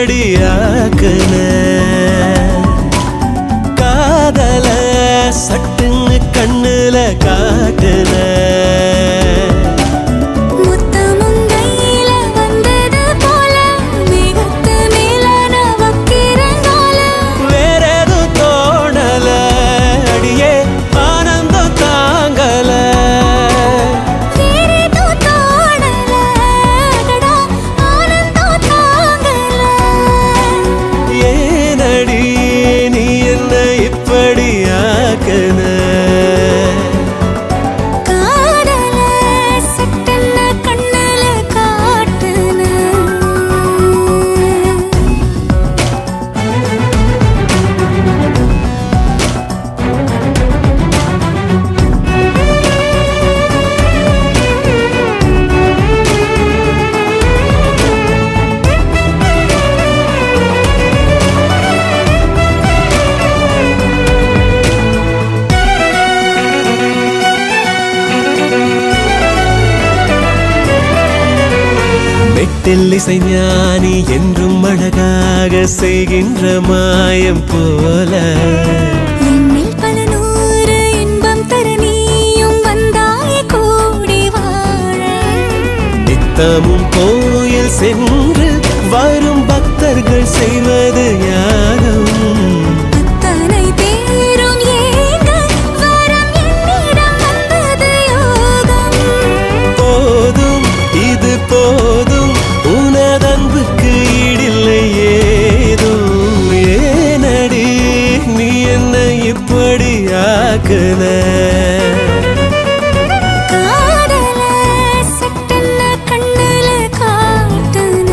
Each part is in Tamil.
இப்படி ஆக்குன காதல சட்டுன்னு கண்ணுல காட்டுன முத்தமும் கையில வந்தது போல மேகத்து மேல நான் வைக்கிறனால வேற எதுவும் தோணல அடியே ஆனந்தம் தாங்கல வேறேதோ தோணல அடடா ஆனந்தம் தாங்கல ஏனடி நீ என்ன இப்படி ஆக்குன காதல சட்டென்ன கண்ணுல காட்டுன மெட்டில் இசை ஞானி என்றும் அழகாக செய்கின்ற மாயம் போல என்னில் பல நூறு இன்பம் தர நீயும் வந்தாய் கூடி வாழ நித்தமும் கோயில் சென்று வரும் பக்தர்கள் செய்வது யாரும் அத்தனை பேரும் ஏங்க வரம் என்னிடம் வந்தது யோகம் போதும் இது போதும் உனதன்புக்கு ஈடில்லை ஏதும் ஏனடி நீ என்ன இப்படி ஆக்குன காதல சட்டென்ன கண்ணுல காட்டுன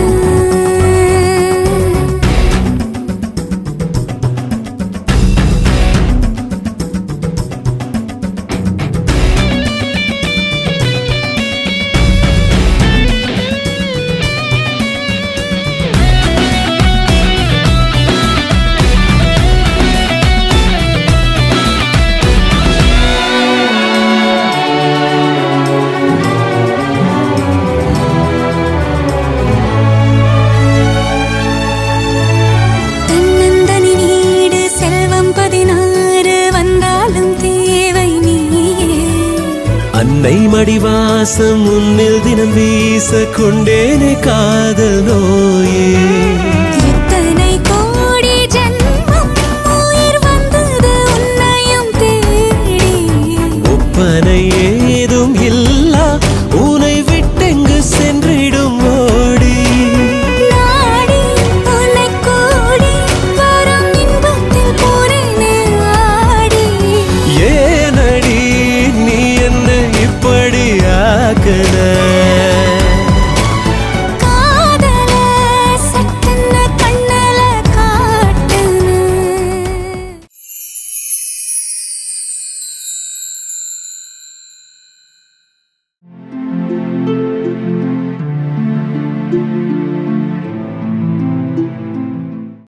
தன்னந்தனி நீடு செல்வம் பதினாறு வந்தாலும் தேவை நீயே அன்னை மடிவாசம் உன்னில் தினம் வீச கொண்டேனே காதல் நோயே